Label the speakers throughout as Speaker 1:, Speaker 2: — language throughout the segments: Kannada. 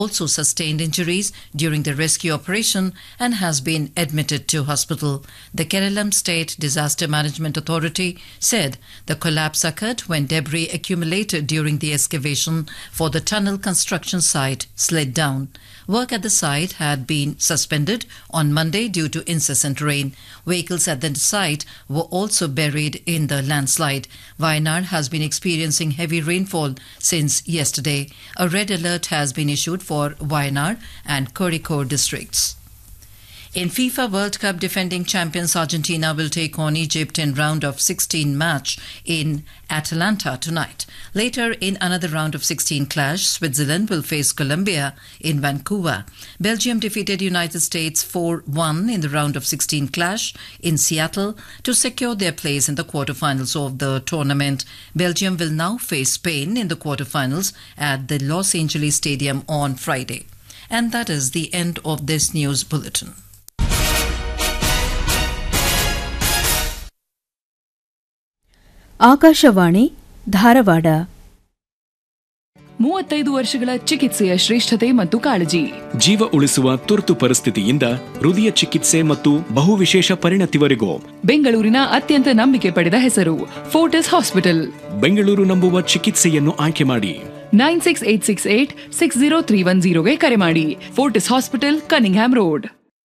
Speaker 1: also sustained injuries during the rescue operation and has been admitted to hospital. The Kerelam State Disaster Management Authority said the collapse occurred when debris accumulated during the excavation for the tunnel construction site slid down. Work at the site had been suspended on Monday due to incessant rain. Vehicles at the site were also buried in the landslide. Wayanad has been experiencing heavy rainfall since yesterday. A red alert has been issued for Wayanad and Kozhikode districts. In FIFA World Cup, defending champions Argentina will take on Egypt in round of 16 match in Atlanta tonight. Later, in another round of 16 clash, Switzerland will face Colombia in Vancouver. Belgium defeated United States 4-1 in the round of 16 clash in Seattle to secure their place in the quarterfinals of the tournament. Belgium will now face Spain in the quarterfinals at the Los Angeles Stadium on Friday. And that is the end of this news bulletin.
Speaker 2: Akashvani Dharwad
Speaker 3: ಮೂವತ್ತೈದು ವರ್ಷಗಳ ಚಿಕಿತ್ಸೆಯ ಶ್ರೇಷ್ಠತೆ ಮತ್ತು ಕಾಳಜಿ
Speaker 4: ಜೀವ ಉಳಿಸುವ ತುರ್ತು ಪರಿಸ್ಥಿತಿಯಿಂದ ಹೃದಯ ಚಿಕಿತ್ಸೆ ಮತ್ತು ಬಹುವಿಶೇಷ ಪರಿಣತಿವರೆಗೂ
Speaker 3: ಬೆಂಗಳೂರಿನ ಅತ್ಯಂತ ನಂಬಿಕೆ ಪಡೆದ ಹೆಸರು ಫೋರ್ಟಿಸ್ ಹಾಸ್ಪಿಟಲ್
Speaker 4: ಬೆಂಗಳೂರು ನಂಬುವ ಚಿಕಿತ್ಸೆಯನ್ನು ಆಯ್ಕೆ ಮಾಡಿ
Speaker 3: nine six eight six eight six zero three one ಜೀರೋಗೆ ಕರೆ ಮಾಡಿ ಫೋರ್ಟಿಸ್ ಹಾಸ್ಪಿಟಲ್ ಕನಿಂಗ್ಹ್ಯಾಮ್ ರೋಡ್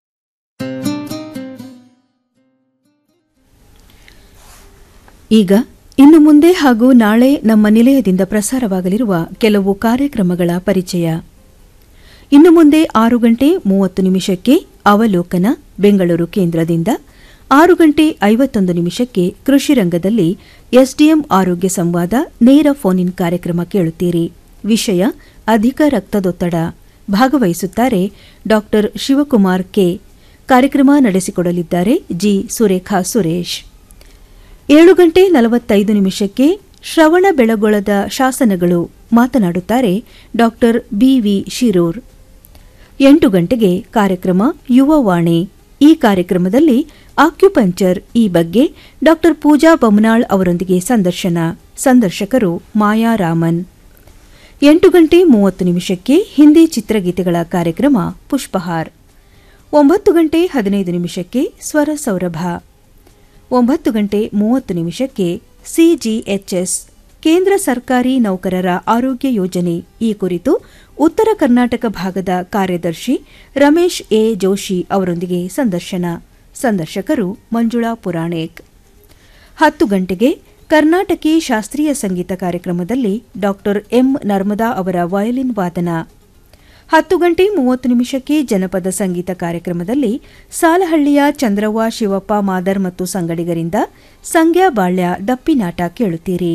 Speaker 2: ಈಗ ಇನ್ನು ಮುಂದೆ ಹಾಗೂ ನಾಳೆ ನಮ್ಮ ನಿಲಯದಿಂದ ಪ್ರಸಾರವಾಗಲಿರುವ ಕೆಲವು ಕಾರ್ಯಕ್ರಮಗಳ ಪರಿಚಯ ಇನ್ನು ಮುಂದೆ ಆರು ಗಂಟೆ ಮೂವತ್ತು ನಿಮಿಷಕ್ಕೆ ಅವಲೋಕನ ಬೆಂಗಳೂರು ಕೇಂದ್ರದಿಂದ ಆರು ಗಂಟೆ ಐವತ್ತೊಂದು ನಿಮಿಷಕ್ಕೆ ಕೃಷಿ ರಂಗದಲ್ಲಿ ಎಸ್ಡಿಎಂ ಆರೋಗ್ಯ ಸಂವಾದ ನೇರ ಫೋನ್ ಇನ್ ಕಾರ್ಯಕ್ರಮ ಕೇಳುತ್ತೀರಿ ವಿಷಯ ಅಧಿಕ ರಕ್ತದೊತ್ತಡ ಭಾಗವಹಿಸುತ್ತಾರೆ ಡಾ ಶಿವಕುಮಾರ್ ಕೆ ಕಾರ್ಯಕ್ರಮ ನಡೆಸಿಕೊಡಲಿದ್ದಾರೆ ಜಿ ಸುರೇಖಾ ಸುರೇಶ್ ಏಳು ಗಂಟೆ ನಲವತ್ತೈದು ನಿಮಿಷಕ್ಕೆ ಶ್ರವಣ ಬೆಳಗೊಳದ ಶಾಸನಗಳು ಮಾತನಾಡುತ್ತಾರೆ ಡಾಕ್ಟರ್ ಬಿವಿ ಶಿರೂರ್ ಎಂಟು ಗಂಟೆಗೆ ಕಾರ್ಯಕ್ರಮ ಯುವವಾಣಿ ಈ ಕಾರ್ಯಕ್ರಮದಲ್ಲಿ ಆಕ್ಯುಪಂಚರ್ ಈ ಬಗ್ಗೆ ಡಾಕ್ಟರ್ ಪೂಜಾ ಬೊಮ್ಮನಾಳ್ ಅವರೊಂದಿಗೆ ಸಂದರ್ಶನ ಸಂದರ್ಶಕರು ಮಾಯಾ ರಾಮನ್ ಎಂಟು ಗಂಟೆ ಮೂವತ್ತು ನಿಮಿಷಕ್ಕೆ ಹಿಂದಿ ಚಿತ್ರಗೀತೆಗಳ ಕಾರ್ಯಕ್ರಮ ಪುಷ್ಪಹಾರ್ ಒಂಬತ್ತು ಗಂಟೆ ಹದಿನೈದು ನಿಮಿಷಕ್ಕೆ ಸ್ವರ ಸೌರಭ ಒಂಬತ್ತು ಗಂಟೆ ಮೂವತ್ತು ನಿಮಿಷಕ್ಕೆ ಸಿಜಿಎಚ್ಎಸ್ ಕೇಂದ್ರ ಸರ್ಕಾರಿ ನೌಕರರ ಆರೋಗ್ಯ ಯೋಜನೆ ಈ ಕುರಿತು ಉತ್ತರ ಕರ್ನಾಟಕ ಭಾಗದ ಕಾರ್ಯದರ್ಶಿ ರಮೇಶ್ ಎ ಜೋಶಿ ಅವರೊಂದಿಗೆ ಸಂದರ್ಶನ ಸಂದರ್ಶಕರು ಮಂಜುಳಾ ಪುರಾಣೇಕ್ ಹತ್ತು ಗಂಟೆಗೆ ಕರ್ನಾಟಕಿ ಶಾಸ್ತ್ರೀಯ ಸಂಗೀತ ಕಾರ್ಯಕ್ರಮದಲ್ಲಿ ಡಾಕ್ಟರ್ ಎಂ ನರ್ಮದಾ ಅವರ ವಯಲಿನ್ ವಾದನ ಹತ್ತು ಗಂಟೆ ಮೂವತ್ತು ನಿಮಿಷಕ್ಕೆ ಜನಪದ ಸಂಗೀತ ಕಾರ್ಯಕ್ರಮದಲ್ಲಿ ಸಾಲಹಳ್ಳಿಯ ಚಂದ್ರವ್ವ ಶಿವಪ್ಪ ಮಾದರ್ ಮತ್ತು ಸಂಗಡಿಗರಿಂದ ಸಂಗ್ಯಾ ಬಾಳ್ಯ ಡಪ್ಪಿನಾಟ ಕೇಳುತ್ತೀರಿ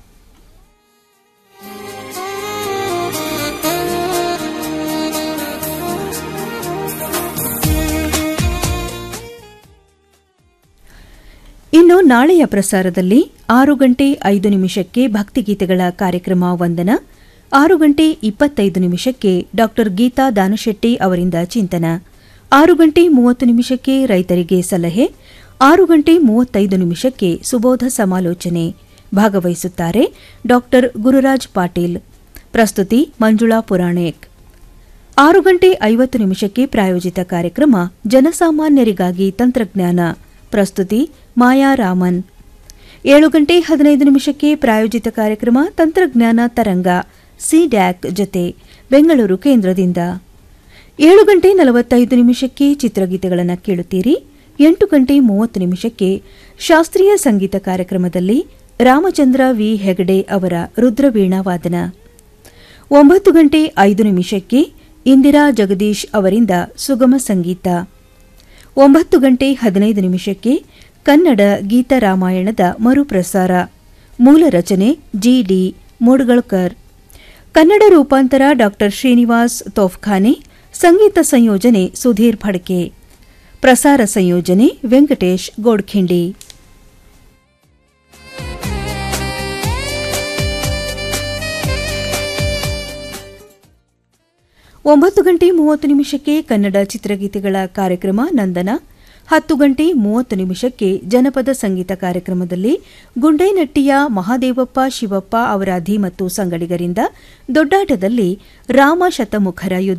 Speaker 2: ಇನ್ನು ನಾಳೆಯ ಪ್ರಸಾರದಲ್ಲಿ ಆರು ಗಂಟೆ ಐದು ನಿಮಿಷಕ್ಕೆ ಭಕ್ತಿಗೀತೆಗಳ ಕಾರ್ಯಕ್ರಮ ವಂದನ ಆರು ಗಂಟೆ ಇಪ್ಪತ್ತೈದು ನಿಮಿಷಕ್ಕೆ ಡಾಕ್ಟರ್ ಗೀತಾ ದಾನಶೆಟ್ಟಿ ಅವರಿಂದ ಚಿಂತನ ಆರು ಗಂಟೆ ಮೂವತ್ತು ನಿಮಿಷಕ್ಕೆ ರೈತರಿಗೆ ಸಲಹೆ ಆರು ಗಂಟೆ ಮೂವತ್ತೈದು ನಿಮಿಷಕ್ಕೆ ಸುಬೋಧ ಸಮಾಲೋಚನೆ ಭಾಗವಹಿಸುತ್ತಾರೆ ಡಾಕ್ಟರ್ ಗುರುರಾಜ್ ಪಾಟೀಲ್ ಪ್ರಸ್ತುತಿ ಮಂಜುಳಾ ಪುರಾಣೇಕ್ ಆರು ಗಂಟೆ ಐವತ್ತು ನಿಮಿಷಕ್ಕೆ ಪ್ರಾಯೋಜಿತ ಕಾರ್ಯಕ್ರಮ ಜನಸಾಮಾನ್ಯರಿಗಾಗಿ ತಂತ್ರಜ್ಞಾನ ಪ್ರಸ್ತುತಿ ಮಾಯಾ ರಾಮನ್ ಏಳು ಗಂಟೆ ಹದಿನೈದು ನಿಮಿಷಕ್ಕೆ ಪ್ರಾಯೋಜಿತ ಕಾರ್ಯಕ್ರಮ ತಂತ್ರಜ್ಞಾನ ತರಂಗ ಸಿಡ್ಯಾಕ್ ಜೊತೆ ಬೆಂಗಳೂರು ಕೇಂದ್ರದಿಂದ ಏಳು ಗಂಟೆ ನಲವತ್ತೈದು ನಿಮಿಷಕ್ಕೆ ಚಿತ್ರಗೀತೆಗಳನ್ನು ಕೇಳುತ್ತೀರಿ ಎಂಟು ಗಂಟೆ ಮೂವತ್ತು ನಿಮಿಷಕ್ಕೆ ಶಾಸ್ತ್ರೀಯ ಸಂಗೀತ ಕಾರ್ಯಕ್ರಮದಲ್ಲಿ ರಾಮಚಂದ್ರ ವಿ ಹೆಗಡೆ ಅವರ ರುದ್ರವೀಣಾ ವಾದನ ಒಂಬತ್ತು ಗಂಟೆ ಐದು ನಿಮಿಷಕ್ಕೆ ಇಂದಿರಾ ಜಗದೀಶ್ ಅವರಿಂದ ಸುಗಮ ಸಂಗೀತ ಒಂಬತ್ತು ಗಂಟೆ ಹದಿನೈದು ನಿಮಿಷಕ್ಕೆ ಕನ್ನಡ ಗೀತರಾಮಾಯಣದ ಮರುಪ್ರಸಾರ ಮೂಲ ರಚನೆ ಜಿಡಿ ಮೂಡ್ಗಳ್ಕರ್ ಕನ್ನಡ ರೂಪಾಂತರ ಡಾಕ್ಟರ್ ಶ್ರೀನಿವಾಸ್ ತೋಫ್ಖಾನೆ ಸಂಗೀತ ಸಂಯೋಜನೆ ಸುಧೀರ್ ಫಡ್ಕೆ ಪ್ರಸಾರ ಸಂಯೋಜನೆ ವೆಂಕಟೇಶ್ ಗೋಡ್ಖಿಂಡಿ ಒಂಬತ್ತು ಗಂಟೆ ಮೂವತ್ತು ನಿಮಿಷಕ್ಕೆ ಕನ್ನಡ ಚಿತ್ರಗೀತೆಗಳ ಕಾರ್ಯಕ್ರಮ ನಂದನ ಹತ್ತು ಗಂಟೆ ಮೂವತ್ತು ನಿಮಿಷಕ್ಕೆ ಜನಪದ ಸಂಗೀತ ಕಾರ್ಯಕ್ರಮದಲ್ಲಿ ಗುಂಡೇನಟ್ಟಿಯ ಮಹಾದೇವಪ್ಪ ಶಿವಪ್ಪ ಅವರಾಧಿ ಮತ್ತು ಸಂಗಡಿಗರಿಂದ ದೊಡ್ಡಾಟದಲ್ಲಿ ರಾಮ ಶತಮುಖರ ಯುದ್ಧ